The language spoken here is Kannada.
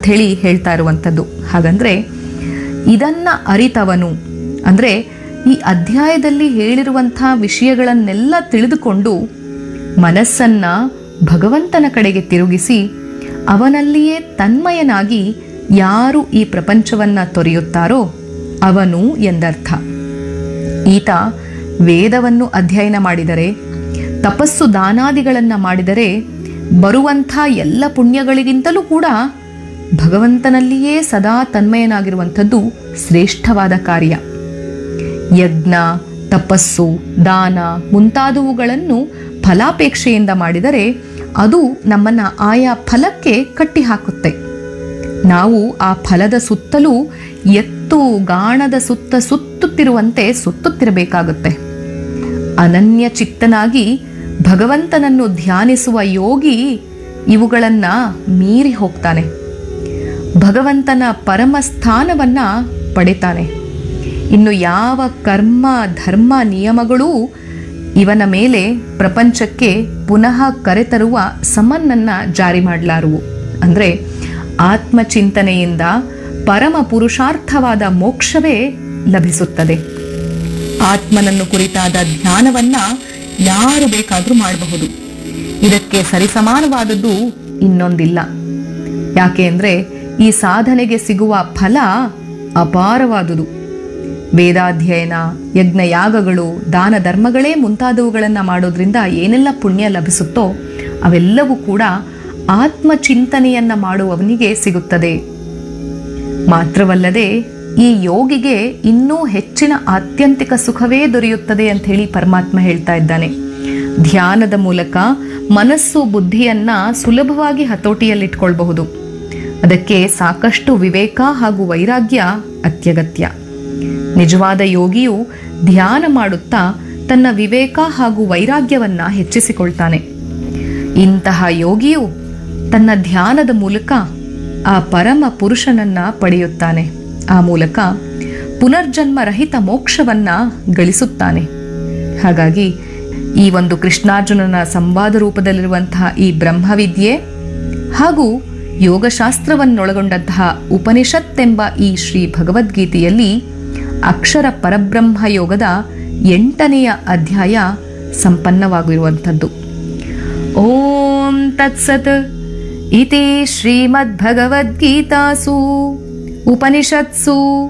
ಅಂಥೇಳಿ ಹೇಳ್ತಾ ಇರುವಂಥದ್ದು ಹಾಗಂದ್ರೆ ಇದನ್ನ ಅರಿತವನು ಅಂದರೆ ಈ ಅಧ್ಯಾಯದಲ್ಲಿ ಹೇಳಿರುವಂಥ ವಿಷಯಗಳನ್ನೆಲ್ಲ ತಿಳಿದುಕೊಂಡು ಮನಸ್ಸನ್ನ ಭಗವಂತನ ಕಡೆಗೆ ತಿರುಗಿಸಿ ಅವನಲ್ಲಿಯೇ ತನ್ಮಯನಾಗಿ ಯಾರು ಈ ಪ್ರಪಂಚವನ್ನ ತೊರೆಯುತ್ತಾರೋ ಅವನು ಎಂದರ್ಥ ಈತ ವೇದವನ್ನು ಅಧ್ಯಯನ ಮಾಡಿದರೆ ತಪಸ್ಸು ದಾನಾದಿಗಳನ್ನು ಮಾಡಿದರೆ ಬರುವಂಥ ಎಲ್ಲ ಪುಣ್ಯಗಳಿಗಿಂತಲೂ ಕೂಡ ಭಗವಂತನಲ್ಲಿಯೇ ಸದಾ ತನ್ಮಯನಾಗಿರುವಂಥದ್ದು ಶ್ರೇಷ್ಠವಾದ ಕಾರ್ಯ ಯಜ್ಞ ತಪಸ್ಸು ದಾನ ಮುಂತಾದವುಗಳನ್ನು ಫಲಾಪೇಕ್ಷೆಯಿಂದ ಮಾಡಿದರೆ ಅದು ನಮ್ಮನ್ನ ಆಯಾ ಫಲಕ್ಕೆ ಕಟ್ಟಿ ಹಾಕುತ್ತೆ ನಾವು ಆ ಫಲದ ಸುತ್ತಲೂ ಎತ್ತು ಗಾಣದ ಸುತ್ತ ಸುತ್ತುತ್ತಿರುವಂತೆ ಸುತ್ತುತ್ತಿರಬೇಕಾಗುತ್ತೆ ಅನನ್ಯ ಚಿತ್ತನಾಗಿ ಭಗವಂತನನ್ನು ಧ್ಯಾನಿಸುವ ಯೋಗಿ ಇವುಗಳನ್ನ ಮೀರಿ ಹೋಗ್ತಾನೆ ಭಗವಂತನ ಪರಮ ಸ್ಥಾನವನ್ನ ಪಡಿತಾನೆ ಇನ್ನು ಯಾವ ಕರ್ಮ ಧರ್ಮ ನಿಯಮಗಳೂ ಇವನ ಮೇಲೆ ಪ್ರಪಂಚಕ್ಕೆ ಪುನಃ ಕರೆತರುವ ಸಮನ್ನನ್ನ ಜಾರಿ ಮಾಡಲಾರುವು ಅಂದರೆ ಆತ್ಮಚಿಂತನೆಯಿಂದ ಪರಮ ಪುರುಷಾರ್ಥವಾದ ಮೋಕ್ಷವೇ ಲಭಿಸುತ್ತದೆ ಆತ್ಮನನ್ನು ಕುರಿತಾದ ಧ್ಯಾನವನ್ನ ಯಾರು ಬೇಕಾದರೂ ಮಾಡಬಹುದು ಇದಕ್ಕೆ ಸರಿಸಮಾನವಾದದ್ದು ಇನ್ನೊಂದಿಲ್ಲ ಯಾಕೆ ಅಂದರೆ ಈ ಸಾಧನೆಗೆ ಸಿಗುವ ಫಲ ಅಪಾರವಾದುದು ವೇದಾಧ್ಯಯನ ಯಜ್ಞಯಾಗಗಳು ದಾನ ಧರ್ಮಗಳೇ ಮುಂತಾದವುಗಳನ್ನು ಮಾಡೋದ್ರಿಂದ ಏನೆಲ್ಲ ಪುಣ್ಯ ಲಭಿಸುತ್ತೋ ಅವೆಲ್ಲವೂ ಕೂಡ ಆತ್ಮಚಿಂತನೆಯನ್ನ ಮಾಡುವವನಿಗೆ ಸಿಗುತ್ತದೆ ಮಾತ್ರವಲ್ಲದೆ ಈ ಯೋಗಿಗೆ ಇನ್ನೂ ಹೆಚ್ಚಿನ ಆತ್ಯಂತಿಕ ಸುಖವೇ ದೊರೆಯುತ್ತದೆ ಅಂತ ಹೇಳಿ ಪರಮಾತ್ಮ ಹೇಳ್ತಾ ಇದ್ದಾನೆ ಧ್ಯಾನದ ಮೂಲಕ ಮನಸ್ಸು ಬುದ್ಧಿಯನ್ನ ಸುಲಭವಾಗಿ ಹತೋಟಿಯಲ್ಲಿಟ್ಕೊಳ್ಬಹುದು ಅದಕ್ಕೆ ಸಾಕಷ್ಟು ವಿವೇಕ ಹಾಗೂ ವೈರಾಗ್ಯ ಅತ್ಯಗತ್ಯ ನಿಜವಾದ ಯೋಗಿಯು ಧ್ಯಾನ ಮಾಡುತ್ತಾ ತನ್ನ ವಿವೇಕ ಹಾಗೂ ವೈರಾಗ್ಯವನ್ನ ಹೆಚ್ಚಿಸಿಕೊಳ್ತಾನೆ ಇಂತಹ ಯೋಗಿಯು ತನ್ನ ಧ್ಯಾನದ ಮೂಲಕ ಆ ಪರಮ ಪುರುಷನನ್ನ ಪಡೆಯುತ್ತಾನೆ ಆ ಮೂಲಕ ಪುನರ್ಜನ್ಮ ರಹಿತ ಮೋಕ್ಷವನ್ನ ಗಳಿಸುತ್ತಾನೆ ಹಾಗಾಗಿ ಈ ಒಂದು ಕೃಷ್ಣಾರ್ಜುನನ ಸಂವಾದ ರೂಪದಲ್ಲಿರುವಂತಹ ಈ ಬ್ರಹ್ಮವಿದ್ಯೆ ಹಾಗೂ ಯೋಗಶಾಸ್ತ್ರವನ್ನೊಳಗೊಂಡಂತಹ ಉಪನಿಷತ್ತೆಂಬ ಈ ಶ್ರೀ ಭಗವದ್ಗೀತೆಯಲ್ಲಿ ಅಕ್ಷರ ಪರಬ್ರಹ್ಮ ಯೋಗದ ಎಂಟನೆಯ ಅಧ್ಯಾಯ ಸಂಪನ್ನವಾಗಿರುವಂಥದ್ದು ಓಂ ತತ್ಸತ್ ಇತಿ ಶ್ರೀಮದ್ಭಗವದ್ಗೀತಾಸು ಉಪನಿಷತ್ಸು